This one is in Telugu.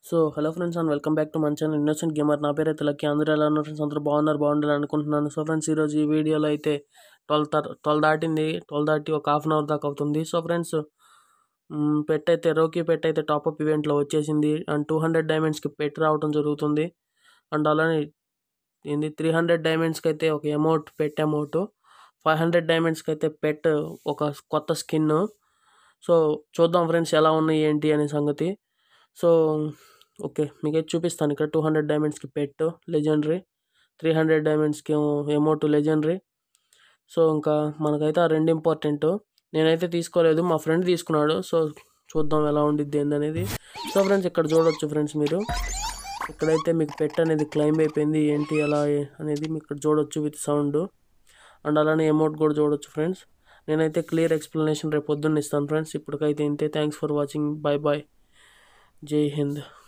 so hello friends and welcome back to మన ఛానల్ ఇన్నోసెంట్ గేమర్ నా పేరైతే లక్కీ అందరూ ఎలా ఉన్నారు ఫ్రెండ్స్ అందరూ బాగున్నారు బాగుండాలి అనుకుంటున్నాను సో ఫ్రెండ్స్ ఈరోజు ఈ వీడియోలో అయితే ట్వెల్వ్ ట్వెల్వ్ దాటింది ట్వెల్వ్ దాటి ఒక హాఫ్ అన్ అవర్ దాకా అవుతుంది సో ఫ్రెండ్స్ పెట్ అయితే రోకీ పెట్ అయితే టాప్అప్ ఈవెంట్లో వచ్చేసింది అండ్ టూ హండ్రెడ్ డైమండ్స్కి పెట్ రావడం జరుగుతుంది అండ్ అలానే ఏంది త్రీ హండ్రెడ్ డైమండ్స్కి అయితే ఒక amount pet amount five hundred డైమండ్స్కి అయితే పెట్ ఒక కొత్త స్కిన్ సో చూద్దాం ఫ్రెండ్స్ ఎలా ఉన్నాయి ఏంటి అనే సంగతి సో ఓకే మీకైతే చూపిస్తాను ఇక్కడ టూ హండ్రెడ్ డైమండ్స్కి పెట్ లెజెండరీ త్రీ హండ్రెడ్ డైమండ్స్కి ఏమో ఎమోట్ లెజెండరీ సో ఇంకా మనకైతే ఆ రెండు ఇంపార్టెంట్ నేనైతే తీసుకోలేదు మా ఫ్రెండ్ తీసుకున్నాడు సో చూద్దాం ఎలా ఉండిద్ది ఏందనేది సో ఫ్రెండ్స్ ఇక్కడ చూడొచ్చు ఫ్రెండ్స్ మీరు ఇక్కడైతే మీకు పెట్ అనేది క్లైమ్ అయిపోయింది ఏంటి ఎలా అనేది మీకు ఇక్కడ చూడొచ్చు విత్ సౌండ్ అండ్ అలానే అమౌంట్ కూడా చూడొచ్చు ఫ్రెండ్స్ నేనైతే క్లియర్ ఎక్స్ప్లెనేషన్ రేపు పొద్దున్న ఇస్తాను ఫ్రెండ్స్ ఇప్పటికైతే ఇంతే thanks for watching bye bye జై హింద్